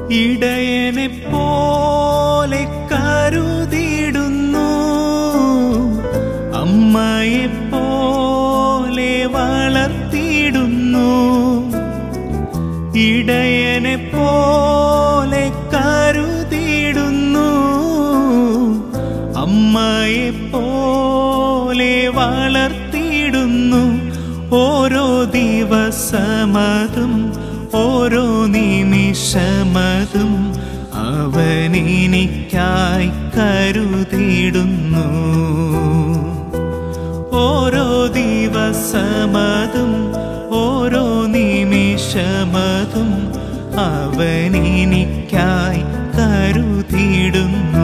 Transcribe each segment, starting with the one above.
ഇടയനെ പോലെ കരുതിയിടുന്നു അമ്മയെ പോലെ വളർത്തിയിടുന്നു ഇടയനെ പോലെ കരുതിയിടുന്നു അമ്മയെ പോലെ വളർത്തിയിടുന്നു ഓരോ ദിവസമതും ഓരോ നിമിഷമതും അവനെനിക്കായി കരുതിയിടുന്നു ഓരോ ദിവസമതും ഓരോ നിമിഷമതും അവനെനിക്കായി കരുതിയിടുന്നു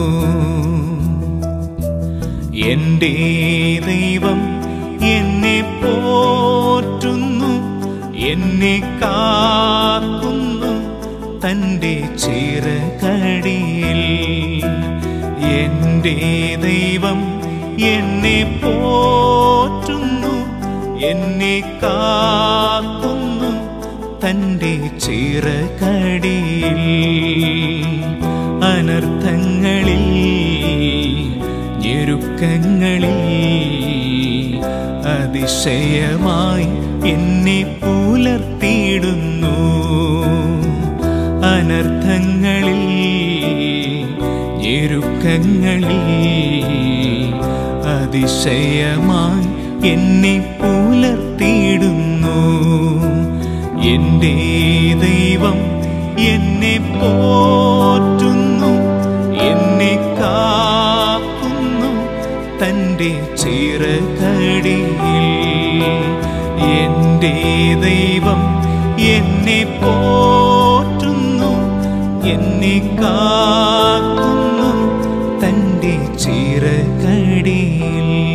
എൻ്റെ ദൈവം എന്നെ പോറ്റുന്നു എന്നെ കാക്കുന്നു തൻ്റെ ചിറകടിയിൽ എൻ്റെ ദൈവം എന്നെ പോറ്റുന്നു എന്നെ കാക്കുന്നു തൻ്റെ ചിറകടിയിൽ അനർത്ഥങ്ങളിൽ ഞെരുക്കങ്ങളിൽ അതിശയമായി എന്നെ പുലർത്തിയിടുന്നു അനർത്ഥങ്ങളിൽ ഞെരുക്കങ്ങളിൽ അതിശയമായി എന്നെ പുലർത്തിയിടുന്നു എൻ്റെ ദൈവം എന്നെ പോറ്റുന്നു എന്നെ കാക്കുന്നു തൻ്റെ ചിറകടിയിൽ എൻ്റെ ദൈവം എന്നെ പോറ്റുന്നു എന്നെ കാക്കുന്നു തൻ്റെ ചിറകടിയിൽ